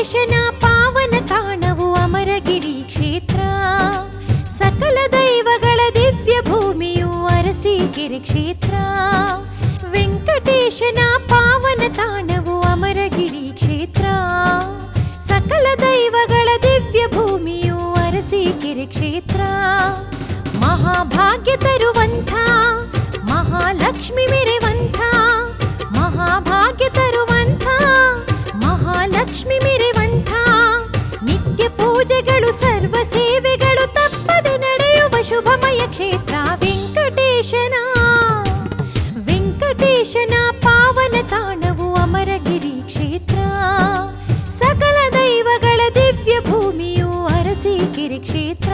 ವೆಂಕಟೇಶನ ಪಾವನ ತಾಣವು ಅಮರಗಿರಿ ಕ್ಷೇತ್ರ ಸಕಲ ದೈವಗಳ ದಿವ್ಯ ಭೂಮಿಯು ಅರಸೀಕೆರೆ ಕ್ಷೇತ್ರ ವೆಂಕಟೇಶನ ಪಾವನ ತಾಣವು ಅಮರಗಿರಿ ಕ್ಷೇತ್ರ ಸಕಲ ದೈವಗಳ ದಿವ್ಯ ಭೂಮಿಯು ಅರಸೀಕೆರೆ ಕ್ಷೇತ್ರ ಮಹಾಭಾಗ್ಯ ತರುವಂಥ ಮಹಾಲಕ್ಷ್ಮಿ ಮೆರೆವಂಥ ಮಹಾಭಾಗ್ಯ ತರುವಂಥ ಮಹಾಲಕ್ಷ್ಮಿ ಮೆರೆವಂಥ ನಿತ್ಯ ಪೂಜೆಗಳು ಸರ್ವ ಸೇವೆಗಳು ತಪ್ಪದೆ ನಡೆಯುವ ಶುಭಮಯ ಕ್ಷೇತ್ರ ವೆಂಕಟೇಶನ ವೆಂಕಟೇಶನ ಪಾವನ ತಾಣವು ಅಮರಗಿರಿ ಕ್ಷೇತ್ರ ಸಕಲ ದೈವಗಳ ದಿವ್ಯ ಭೂಮಿಯು ಅರಸೀಕೆರೆ ಕ್ಷೇತ್ರ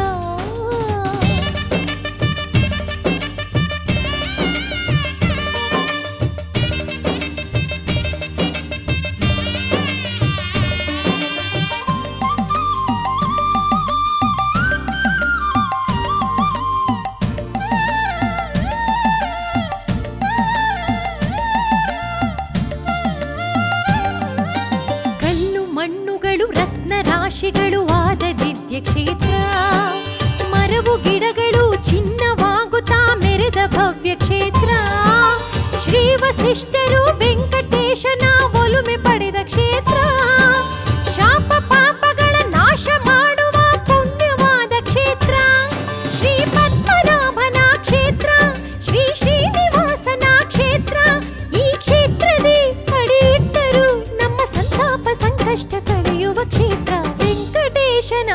ಕಲ್ಲು ಮಣ್ಣುಗಳು ರತ್ನ ರಾಶಿಗಳು ಆದ ದಿವ್ಯ ಕ್ಷೇತ್ರ ಮರವು ಗಿಡಗಳು ಚಿನ್ನವಾಗುತ್ತಾ ಮೆರೆದ ಭವ್ಯ ಕ್ಷೇತ್ರ ಶ್ರೀ ವಸಿಷ್ಠರು ವೆಂಕಟೇಶನ ಒಲುಮೆ ಪಡೆದ ಕ್ಷೇತ್ರ ಶಾಪ ಪಾಪಗಳ ನಾಶ ಮಾಡುವ ಪುಣ್ಯವಾದ ಕ್ಷೇತ್ರ ಶ್ರೀ ಪದ್ಮನಾಭನ ಕ್ಷೇತ್ರ ಶ್ರೀ ಶ್ರೀನಿವಾಸನ ಕ್ಷೇತ್ರ ಈ ಕ್ಷೇತ್ರದಿ ಅಡಿ ಇಟ್ಟರು ನಮ್ಮ ಸಂತಾಪ ಸಂಕಷ್ಟ ಕಳೆಯುವ ಕ್ಷೇತ್ರ ವೆಂಕಟೇಶನ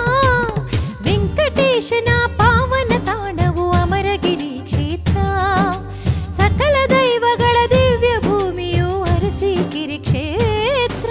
ವೆಂಕಟೇಶನ ಪಾವನ ತಾಣವು ಅಮರಗಿರಿ ಕ್ಷೇತ್ರ ಸಕಲ ದೈವಗಳ ದಿವ್ಯ ಭೂಮಿಯು ಅರಸೀಕೆರೆ ಕ್ಷೇತ್ರ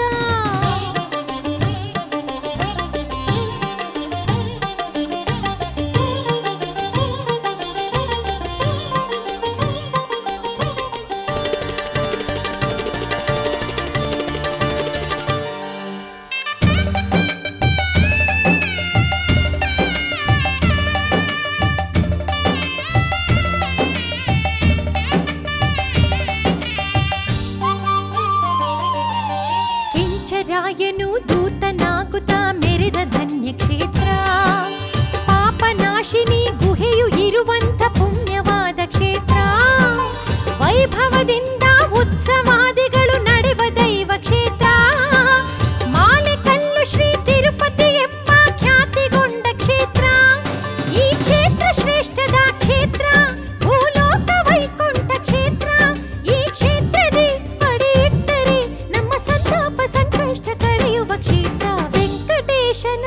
ಕೆಂಚರಾಯನು ದೂತನಾಗುತ್ತ ಮೆರೆದ ಧನ್ಯ ಕ್ಷೇತ್ರ ಪಾಪನಾಶಿನಿ ಗುಹೆಯು ಇರುವಂತ ಪುಣ್ಯವಾದ ಕ್ಷೇತ್ರ ವೈಭವದಿಂದ ಉತ್ಸವಾದಿಗಳು ನಡೆವ ದೈವ ಕ್ಷೇತ್ರ ಮಾಲೆಕಲ್ಲು ಶ್ರೀ ತಿರುಪತಿ ಎಂಬ ಖ್ಯಾತಿಗೊಂಡ ಕ್ಷೇತ್ರ ಈ ಕ್ಷೇತ್ರ ಶ್ರೇಷ್ಠದ ಕ್ಷೇತ್ರ ಭೂಲೋಕ ವೈಕುಂಠ ಕ್ಷೇತ್ರ ಈ ಕ್ಷೇತ್ರದಿ ಅಡಿ ಇಟ್ಟರೆ ನಮ್ಮ ಸಂತಾಪ ಸಂಕಷ್ಟ ಕಳೆಯುವ ಕ್ಷೇತ್ರ ವೆಂಕಟೇಶನ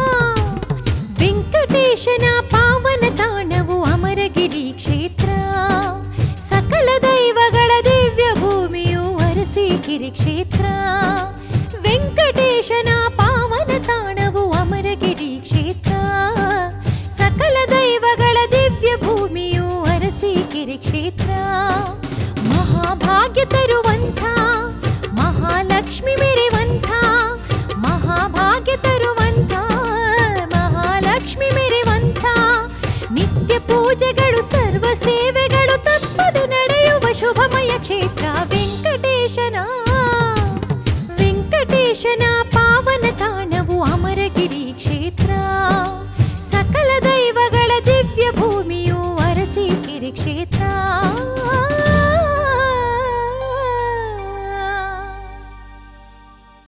ವೆಂಕಟೇಶನ ಪಾವನ ತಾಣವು ಅಮರಗಿರಿ ಕ್ಷೇತ್ರ ಸಕಲ ದೈವಗಳ ದಿವ್ಯ ಭೂಮಿಯು ಅರಸೀಕೆರೆ ಕ್ಷೇತ್ರ ವೆಂಕಟೇಶನ ಪಾವನ ತಾಣವು ಅಮರಗಿರಿ ಕ್ಷೇತ್ರ ಸಕಲ ದೈವಗಳ ದಿವ್ಯ ಭೂಮಿಯು ಅರಸೀಕೆರೆ ಕ್ಷೇತ್ರ ಮಹಾಭಾಗ್ಯ ತರುವಂಥ ಮಹಾಲಕ್ಷ್ಮಿ ಮೆರೆವಂಥ ಮಹಾಭಾಗ್ಯ ತರುವಂಥ ಮಹಾಲಕ್ಷ್ಮಿ ಮೆರೆವಂಥ ನಿತ್ಯ ಪೂಜೆಗಳು ಸರ್ವ ಸೇವೆಗಳು ತಪ್ಪದೆ ನಡೆಯುವ ಶುಭಮಯ ಕ್ಷೇತ್ರ ವೆಂಕಟೇಶನ